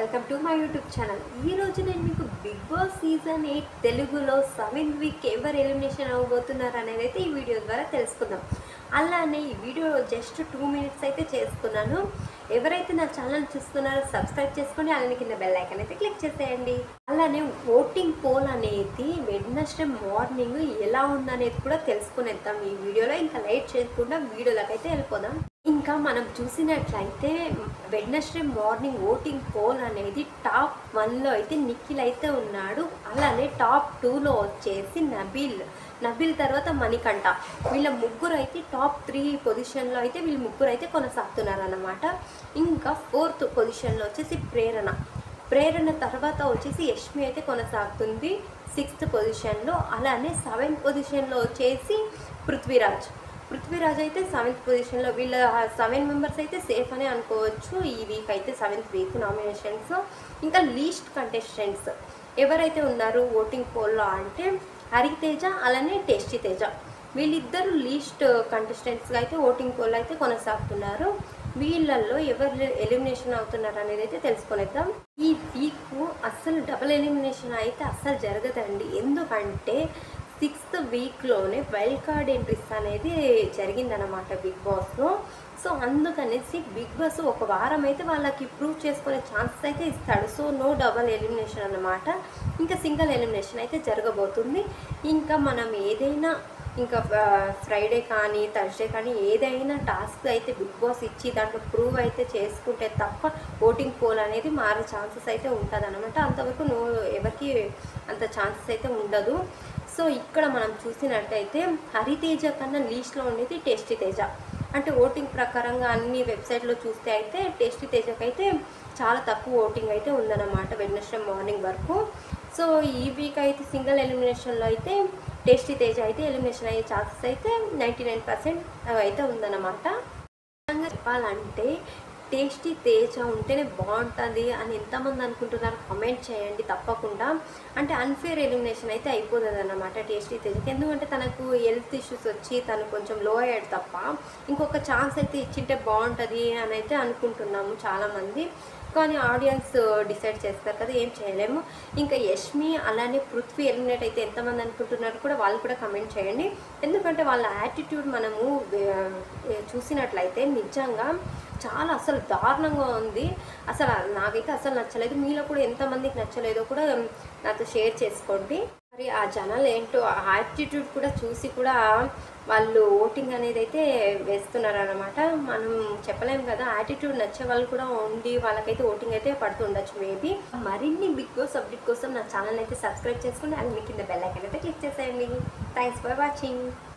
welcome to my YouTube channel ఈ రోజు నేను మీకు బిగ్ బాస్ సీజన్ ఎయిట్ తెలుగులో సెవెంత్ వీక్ ఎవరు ఎలిమినేషన్ అవ్వబోతున్నారు అనేది అయితే ఈ వీడియో ద్వారా తెలుసుకుందాం అలానే ఈ వీడియో జస్ట్ టూ మినిట్స్ అయితే చేసుకున్నాను ఎవరైతే నా ఛానల్ చూస్తున్నారో సబ్స్క్రైబ్ చేసుకోండి అలానే కింద బెల్ ఐకాన్ అయితే క్లిక్ చేసేయండి అలానే ఓటింగ్ పోల్ అనేది వెడ్నెస్డే మార్నింగ్ ఎలా ఉందనేది కూడా తెలుసుకునేద్దాం ఈ వీడియోలో ఇంకా లైట్ చేయకుండా వీడియోలోకి అయితే వెళ్ళిపోదాం ఇంకా మనం చూసినట్లయితే వెడ్నెస్డే మార్నింగ్ ఓటింగ్ పోల్ అనేది టాప్ వన్లో అయితే నిఖిల్ అయితే ఉన్నాడు అలానే టాప్ టూలో వచ్చేసి నబీల్ నబీల్ తర్వాత మణికంఠ వీళ్ళ ముగ్గురు అయితే టాప్ త్రీ పొజిషన్లో అయితే వీళ్ళు ముగ్గురు అయితే కొనసాగుతున్నారు అన్నమాట ఇంకా ఫోర్త్ పొజిషన్లో వచ్చేసి ప్రేరణ ప్రేరణ తర్వాత వచ్చేసి యష్మి అయితే కొనసాగుతుంది సిక్స్త్ పొజిషన్లో అలానే సెవెంత్ పొజిషన్లో వచ్చేసి పృథ్వీరాజ్ పృథ్వీరాజ్ అయితే సెవెంత్ పొజిషన్లో వీళ్ళ సెవెన్ మెంబర్స్ అయితే సేఫ్ అనే అనుకోవచ్చు ఈ వీక్ అయితే సెవెంత్ వీక్ నామినేషన్స్ ఇంకా లీస్ట్ కంటెస్టెంట్స్ ఎవరైతే ఉన్నారు ఓటింగ్ పోల్లో అంటే హరితేజ అలానే టేస్టీ తేజ వీళ్ళిద్దరు లీస్ట్ కంటెస్టెంట్స్గా అయితే ఓటింగ్ పోల్ అయితే కొనసాగుతున్నారు వీళ్ళల్లో ఎవరు ఎలిమినేషన్ అవుతున్నారు అనేది అయితే తెలుసుకునేద్దాం ఈ వీక్ అస్సలు డబుల్ ఎలిమినేషన్ అయితే అస్సలు జరగదండి ఎందుకంటే సిక్స్త్ వీక్లోనే వైల్డ్ కార్డ్ ఎంట్రీస్ అనేది జరిగిందనమాట బిగ్ బాస్లో సో అందుకనేసి బిగ్ బాస్ ఒక వారం అయితే వాళ్ళకి ప్రూవ్ చేసుకునే ఛాన్సెస్ అయితే ఇస్తాడు సో నో డబల్ ఎలిమినేషన్ అన్నమాట ఇంకా సింగిల్ ఎలిమినేషన్ అయితే జరగబోతుంది ఇంకా మనం ఏదైనా ఇంకా ఫ్రైడే కానీ థర్స్డే కానీ ఏదైనా టాస్క్ అయితే బిగ్ బాస్ ఇచ్చి దాంట్లో ప్రూవ్ అయితే చేసుకుంటే తప్ప ఓటింగ్ పోల్ అనేది మారే ఛాన్సెస్ అయితే ఉంటుంది అనమాట అంతవరకు నో ఎవరికి అంత ఛాన్సెస్ అయితే ఉండదు సో ఇక్కడ మనం చూసినట్టయితే హరితేజ కన్నా లీస్ట్లో ఉండేది టేస్టీ తేజ అంటే ఓటింగ్ ప్రకారంగా అన్ని వెబ్సైట్లో చూస్తే అయితే టేస్టీ తేజకి అయితే చాలా తక్కువ ఓటింగ్ అయితే ఉందన్నమాట వెడ్నెస్డే మార్నింగ్ వరకు సో ఈ వీక్ అయితే సింగిల్ ఎలిమినేషన్లో అయితే టేస్టీ తేజ అయితే ఎలిమినేషన్ అయ్యే ఛాన్సెస్ అయితే నైంటీ నైన్ పర్సెంట్ అయితే ఉందన్నమాట నిజంగా చెప్పాలంటే టేస్టీ తేజ ఉంటేనే బాగుంటుంది అని ఎంతమంది అనుకుంటున్నారు కమెంట్ చేయండి తప్పకుండా అంటే అన్ఫేర్ ఎలిమినేషన్ అయితే అయిపోతుంది అన్నమాట టేస్టీ తేజకి ఎందుకంటే తనకు హెల్త్ ఇష్యూస్ వచ్చి తను కొంచెం లో అయ్యాడు తప్ప ఇంకొక ఛాన్స్ అయితే ఇచ్చింటే బాగుంటుంది అని అయితే అనుకుంటున్నాము చాలామంది కానీ ఆడియన్స్ డిసైడ్ చేస్తారు కదా ఏం చేయలేము ఇంకా యష్మి అలానే పృథ్వీ ఎలిమినేట్ అయితే ఎంతమంది అనుకుంటున్నారు కూడా వాళ్ళు కూడా కమెంట్ చేయండి ఎందుకంటే వాళ్ళ యాటిట్యూడ్ మనము ఏ, చూసినట్లయితే నిజంగా చాలా అసలు దారుణంగా ఉంది అసలు నాకైతే అసలు నచ్చలేదు మీలో కూడా ఎంతమందికి నచ్చలేదో కూడా నాతో షేర్ చేసుకోండి మరి ఆ జనాలు ఏంటో ఆ యాటిట్యూడ్ కూడా చూసి కూడా వాళ్ళు ఓటింగ్ అనేది అయితే వేస్తున్నారు అనమాట మనం చెప్పలేం కదా యాటిట్యూడ్ నచ్చే వాళ్ళు కూడా ఉండి వాళ్ళకైతే ఓటింగ్ అయితే పడుతుండొచ్చు మేబీ మరిన్ని బిగ్ బాస్ అప్డేట్ కోసం నా ఛానల్ అయితే సబ్స్క్రైబ్ చేసుకోండి అండ్ మీ కింద బెల్ ఐకన్ అయితే క్లిక్ చేసేయండి థ్యాంక్స్ ఫర్ వాచింగ్